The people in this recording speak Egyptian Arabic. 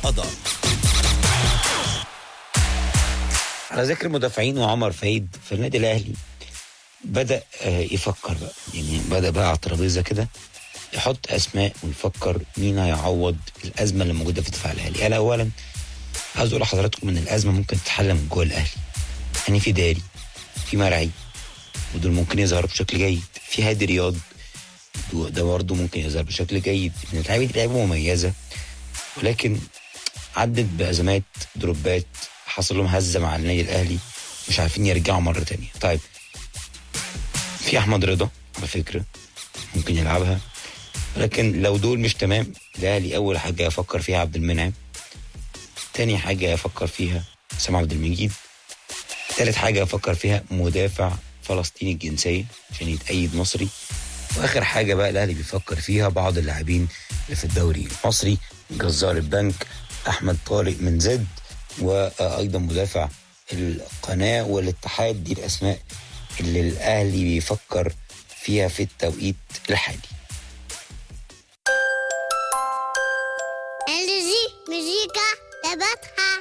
اللحظة على ذكر المدافعين وعمر فايد في النادي الاهلي بدا آه، يفكر بقى يعني بدا بقى على الترابيزه كده يحط اسماء ويفكر مين هيعوض الازمه اللي موجوده في الدفاع الاهلي انا اولا عايز اقول لحضراتكم ان الازمه ممكن تتحل من جوه الاهلي يعني في داري في مرعي ودول ممكن يظهروا بشكل جيد في هادي رياض ده برضه ممكن يظهر بشكل جيد ان اللعيبه دي لعيبه مميزه ولكن عدت بازمات دروبات حصل لهم هزه مع النادي الاهلي مش عارفين يرجعوا مره تانية طيب في احمد رضا على فكره ممكن يلعبها لكن لو دول مش تمام الاهلي اول حاجه يفكر فيها عبد المنعم تاني حاجه يفكر فيها سام عبد المجيد تالت حاجه يفكر فيها مدافع فلسطيني الجنسيه عشان يتأيد مصري واخر حاجه بقى الاهلي بيفكر فيها بعض اللاعبين اللي في الدوري المصري جزار البنك احمد طارق من زد وايضا مدافع القناه والاتحاد دي الاسماء اللي الاهلي بيفكر فيها في التوقيت الحالي انرجي مزيكا تبعتها